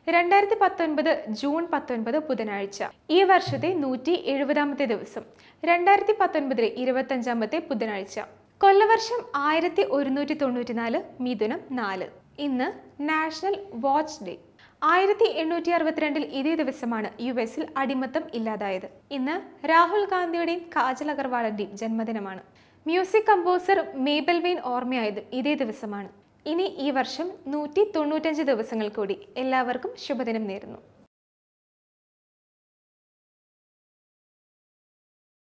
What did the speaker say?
രണ്ടായിരത്തി പത്തൊൻപത് ജൂൺ പത്തൊൻപത് ബുധനാഴ്ച ഈ വർഷത്തെ നൂറ്റി എഴുപതാമത്തെ ദിവസം രണ്ടായിരത്തി പത്തൊൻപതിലെ ഇരുപത്തഞ്ചാമത്തെ ബുധനാഴ്ച കൊല്ലവർഷം ആയിരത്തി ഒരുന്നൂറ്റി തൊണ്ണൂറ്റിനാല് മിഥുനം നാല് ഇന്ന് നാഷണൽ വാച്ച് ഡേ ആയിരത്തി എണ്ണൂറ്റി അറുപത്തിരണ്ടിൽ ഇതേ ദിവസമാണ് യു എസിൽ അടിമത്തം ഇല്ലാതായത് ഇന്ന് രാഹുൽ ഗാന്ധിയുടെയും കാജൽ അഗർവാളിന്റെയും ജന്മദിനമാണ് മ്യൂസിക് കമ്പോസർ മേബൽ വെയിൻ ഓർമ്മയായതും ഇതേ ദിവസമാണ് ഇനി ഈ വർഷം നൂറ്റി തൊണ്ണൂറ്റഞ്ച് ദിവസങ്ങൾ കൂടി എല്ലാവർക്കും ശുഭദിനം നേരുന്നു